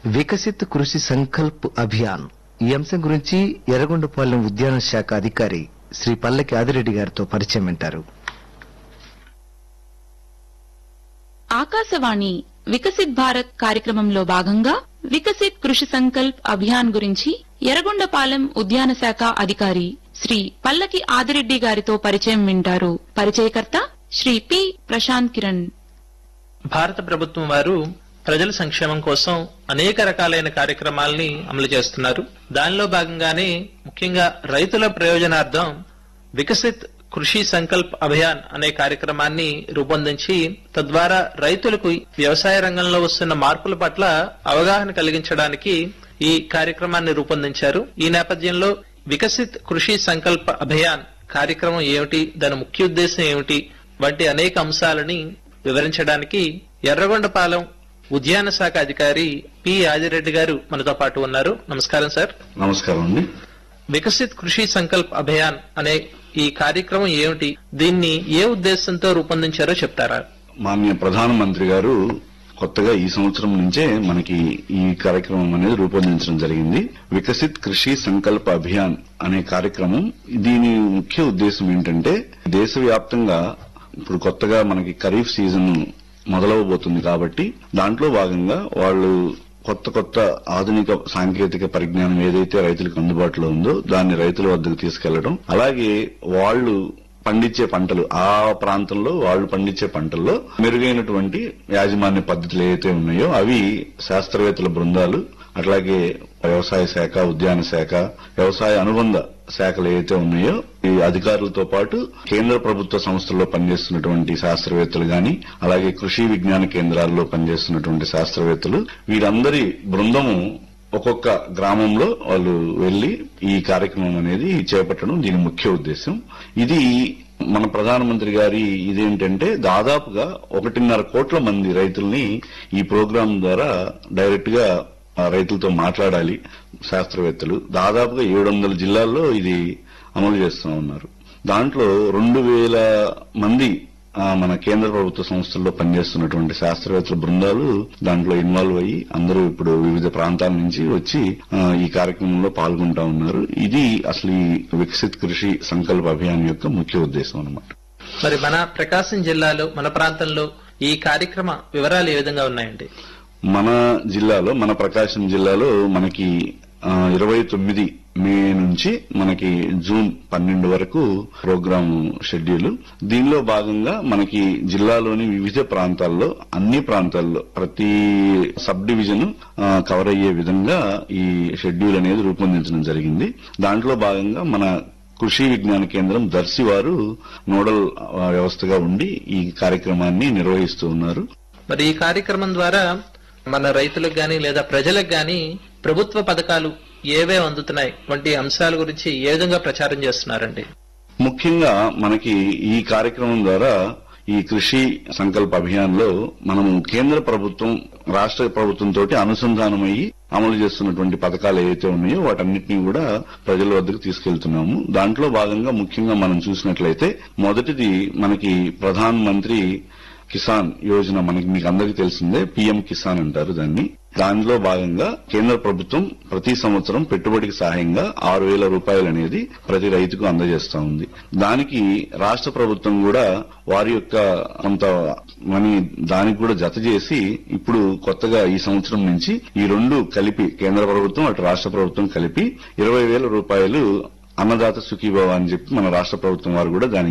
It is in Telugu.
వికసిత్ కృషి సంకల్ప్ అభియాన్ ఈ అంశం గురించి ఎర్రగొండపాలెం ఉద్యాన శాఖ అధికారి శ్రీ పల్లకి ఆదిరెడ్డి గారితో పరిచయం వింటారు ఆకాశవాణి వికసిత్ భారత్ కార్యక్రమంలో భాగంగా వికసిత్ కృషి సంకల్ప్ అభియాన్ గురించి ఎర్రగొండపాలెం ఉద్యాన శాఖ అధికారి శ్రీ పల్లకి ఆదిరెడ్డి గారితో పరిచయం వింటారు పరిచయకర్త శ్రీ పి ప్రశాంత్ కిరణ్ భారత ప్రభుత్వం వారు ప్రజల సంక్షేమం కోసం అనేక రకాలైన కార్యక్రమాల్ని అమలు చేస్తున్నారు దానిలో భాగంగానే ముఖ్యంగా రైతుల ప్రయోజనార్థం వికసిత్ కృషి సంకల్ప్ అభియాన్ అనే కార్యక్రమాన్ని రూపొందించి తద్వారా రైతులకు వ్యవసాయ రంగంలో వస్తున్న మార్పుల పట్ల అవగాహన కలిగించడానికి ఈ కార్యక్రమాన్ని రూపొందించారు ఈ నేపథ్యంలో వికసిత్ కృషి సంకల్ప అభియాన్ కార్యక్రమం ఏమిటి దాని ముఖ్య ఉద్దేశం ఏమిటి వంటి అనేక అంశాలని వివరించడానికి ఎర్రగొండపాలెం ఉద్యాన శాఖ అధికారి పి ఆదిరెడ్డి గారు మనతో పాటు ఉన్నారు నమస్కారం సార్ నమస్కారం అండి వికసిత్ కృషి సంకల్ప్ అభియాన్ అనే ఈ కార్యక్రమం ఏమిటి దీన్ని ఏ ఉద్దేశంతో రూపొందించారో చెప్తారా మాన్య ప్రధానమంత్రి గారు కొత్తగా ఈ సంవత్సరం నుంచే మనకి ఈ కార్యక్రమం అనేది రూపొందించడం జరిగింది వికసిత్ కృషి సంకల్ప అభియాన్ అనే కార్యక్రమం దీని ముఖ్య ఉద్దేశం ఏంటంటే దేశవ్యాప్తంగా ఇప్పుడు కొత్తగా మనకి ఖరీఫ్ సీజన్ మొదలవబోతుంది కాబట్టి దాంట్లో భాగంగా వాళ్ళు కొత్త కొత్త ఆధునిక సాంకేతిక పరిజ్ఞానం ఏదైతే రైతులకు అందుబాటులో ఉందో దాన్ని రైతుల వద్దకు తీసుకెళ్లడం అలాగే వాళ్ళు పండించే పంటలు ఆ ప్రాంతంలో వాళ్ళు పండించే పంటల్లో మెరుగైనటువంటి యాజమాన్య పద్ధతులు ఏవైతే ఉన్నాయో అవి శాస్త్రవేత్తల బృందాలు అట్లాగే వ్యవసాయ శాఖ ఉద్యాన శాఖ వ్యవసాయ అనుబంధ శాఖలు ఏవైతే ఉన్నాయో ఈ అధికారులతో పాటు కేంద్ర ప్రభుత్వ సంస్థల్లో పనిచేస్తున్నటువంటి శాస్త్రవేత్తలు గాని అలాగే కృషి విజ్ఞాన కేంద్రాల్లో పనిచేస్తున్నటువంటి శాస్త్రవేత్తలు వీరందరి బృందము ఒక్కొక్క గ్రామంలో వాళ్ళు వెళ్లి ఈ కార్యక్రమం అనేది చేపట్టడం దీని ముఖ్య ఉద్దేశం ఇది మన ప్రధానమంత్రి గారి ఇదేంటంటే దాదాపుగా ఒకటిన్నర కోట్ల మంది రైతుల్ని ఈ ప్రోగ్రాం ద్వారా డైరెక్ట్ గా ఆ రైతులతో మాట్లాడాలి శాస్త్రవేత్తలు దాదాపుగా ఏడు వందల జిల్లాల్లో ఇది అమలు చేస్తూ ఉన్నారు దాంట్లో రెండు వేల మంది ఆ, మన కేంద్ర ప్రభుత్వ సంస్థల్లో పనిచేస్తున్నటువంటి శాస్త్రవేత్తల బృందాలు దాంట్లో ఇన్వాల్వ్ అయ్యి అందరూ ఇప్పుడు వివిధ ప్రాంతాల నుంచి వచ్చి ఆ, ఈ కార్యక్రమంలో పాల్గొంటా ఉన్నారు ఇది అసలు ఈ వికసిత్ కృషి సంకల్ప అభియాన్ యొక్క ముఖ్య ఉద్దేశం అన్నమాట మరి మన ప్రకాశం జిల్లాలో మన ప్రాంతంలో ఈ కార్యక్రమ వివరాలు ఏ విధంగా ఉన్నాయండి మన జిల్లాలో మన ప్రకాశం జిల్లాలో మనకి ఇరవై తొమ్మిది మే నుంచి మనకి జూన్ పన్నెండు వరకు ప్రోగ్రామ్ షెడ్యూల్ దీనిలో భాగంగా మనకి జిల్లాలోని వివిధ ప్రాంతాల్లో అన్ని ప్రాంతాల్లో ప్రతి సబ్ డివిజన్ ఆ, కవర్ అయ్యే విధంగా ఈ షెడ్యూల్ అనేది రూపొందించడం జరిగింది దాంట్లో భాగంగా మన కృషి విజ్ఞాన కేంద్రం దర్శి వారు నోడల్ ఆ, వ్యవస్థగా ఉండి ఈ కార్యక్రమాన్ని నిర్వహిస్తూ ఉన్నారు మరి ఈ కార్యక్రమం ద్వారా మన రైతులకు గాని లేదా ప్రజలకు గాని ప్రభుత్వ పథకాలు ఏవే అందుతున్నాయి వంటి అంశాల గురించి ఏ విధంగా ప్రచారం చేస్తున్నారండి ముఖ్యంగా మనకి ఈ కార్యక్రమం ద్వారా ఈ కృషి సంకల్ప అభియాన్ లో మనము కేంద్ర ప్రభుత్వం రాష్ట్ర ప్రభుత్వంతో అనుసంధానమయ్యి అమలు చేస్తున్నటువంటి పథకాలు ఏవైతే ఉన్నాయో వాటన్నిటినీ కూడా ప్రజల వద్దకు తీసుకెళ్తున్నాము దాంట్లో భాగంగా ముఖ్యంగా మనం చూసినట్లయితే మొదటిది మనకి ప్రధాన్ మంత్రి కిసాన్ యోజన మనకి మీకు అందరికీ తెలిసిందే పీఎం కిసాన్ అంటారు దాన్ని దానిలో భాగంగా కేంద్ర ప్రభుత్వం ప్రతి సంవత్సరం పెట్టుబడికి సహాయంగా ఆరు వేల రూపాయలు అనేది ప్రతి రైతుకు అందజేస్తా ఉంది దానికి రాష్ట్ర ప్రభుత్వం కూడా వారి యొక్క కొంత మనీ దానికి కూడా జత చేసి ఇప్పుడు కొత్తగా ఈ సంవత్సరం నుంచి ఈ రెండు కలిపి కేంద్ర ప్రభుత్వం అటు రాష్ట్ర ప్రభుత్వం కలిపి ఇరవై వేల రూపాయలు అన్నదాత సుఖీభవ అని చెప్పి మన రాష్ట్ర ప్రభుత్వం వారు కూడా దానికి